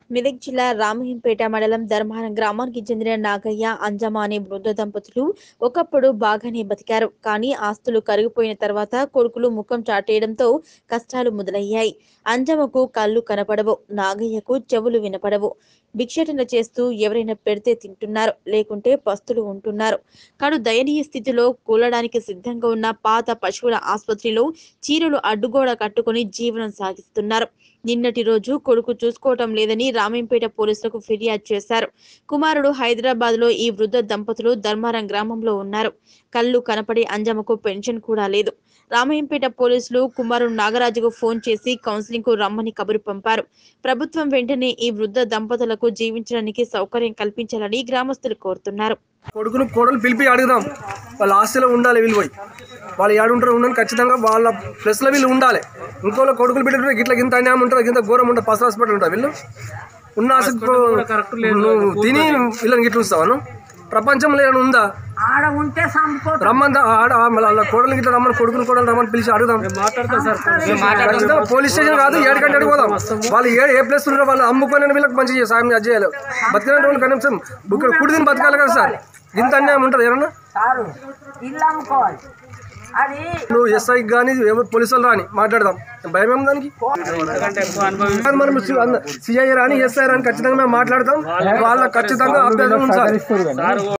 మెదక్ జిల్లా రామహంపేట మండలం ధర్మారం గ్రామానికి చెందిన నాగయ్య అంజమ్మ అనే వృద్ధ దంపతులు ఒకప్పుడు బాగానే బతికారు కానీ ఆస్తులు కరిగిపోయిన తర్వాత కొడుకులు ముఖం చాటేయడంతో కష్టాలు మొదలయ్యాయి అంజమ్మకు కళ్ళు కనపడవు నాగయ్యకు చెవులు వినపడవు భిక్షటన చేస్తూ ఎవరైనా పెడితే తింటున్నారు లేకుంటే పస్తులు ఉంటున్నారు కడు దయనీయ స్థితిలో కూలడానికి సిద్ధంగా ఉన్న పాత పశువుల ఆసుపత్రిలో చీరలు అడ్డుగోడ కట్టుకుని జీవనం సాగిస్తున్నారు నిన్నటి రోజు కొడుకు చూసుకోవటం లేదని రామేంపేట పోలీసులకు ఫిర్యాదు చేశారు కుమారుడు హైదరాబాద్ లో ఈ వృద్ధ దంపతులు ధర్మారం గ్రామంలో ఉన్నారు కళ్ళు కనపడే అంజమ్మకు పెన్షన్ కూడా లేదు రామయ్యంపేట పోలీసులు కుమారుడు నాగరాజుకు ఫోన్ చేసి కౌన్సిలింగ్ కు రమ్మని కబురు పంపారు ప్రభుత్వం వెంటనే ఈ వృద్ధ దంపతులకు జీవించడానికి సౌకర్యం కల్పించాలని గ్రామస్తులు కోరుతున్నారు కొడుకును కోడలు పిలిపి అడుగుదాం వాళ్ళ ఆస్తిలో ఉండాలి వీళ్ళు పోయి వాళ్ళు ఏడుంటారు ఉండని ఖచ్చితంగా వాళ్ళ ప్లస్లో వీళ్ళు ఉండాలి ఇంకోలో కొడుకులు బిడ్డలు ఇట్లా ఇంత అన్యాయం ఉంటుంది ఇంత ఘోరం ఉంటుంది పసు హాస్పిటల్ ఉంటుంది వీళ్ళు ఉన్న ఆస్తి నువ్వు తిని వీళ్ళని గిట్ల చూస్తావాను ప్రపంచంలో ఏమైనా ఉందా ఆడ ఉంటే సంపుకోతాం రమ్మని ఆడ వాళ్ళ కోడలు గిట్ల రమ్మని కొడుకుని కోడలు రమ్మని పిలిచి అడుగుదాం ఖచ్చితంగా పోలీస్ స్టేషన్ కాదు ఏడుకంటే అడిగిపోదాం వాళ్ళు ఏ ఏ ప్లేస్ ఉన్నారో వాళ్ళు అమ్ముకొని వీళ్ళకి మంచి సాయం అది చేయాలి బతికిన వాళ్ళు కనీసం ఇక్కడ కుడిదిని బతకాలి కదా సార్ ఇంత అన్యాయం ఉంటుంది ఏమన్నా సారు ఇల్లు అమ్ముకోవాలి అది నువ్వు ఎస్ఐ కానీ ఎవరు పోలీసు వాళ్ళు రాని మాట్లాడదాం భయం ఏం దానికి కాదు మనం సిఐ రాని ఎస్ఐ రాని ఖచ్చితంగా మేము మాట్లాడతాం వాళ్ళ ఖచ్చితంగా అభ్యర్థన ఉంచాలి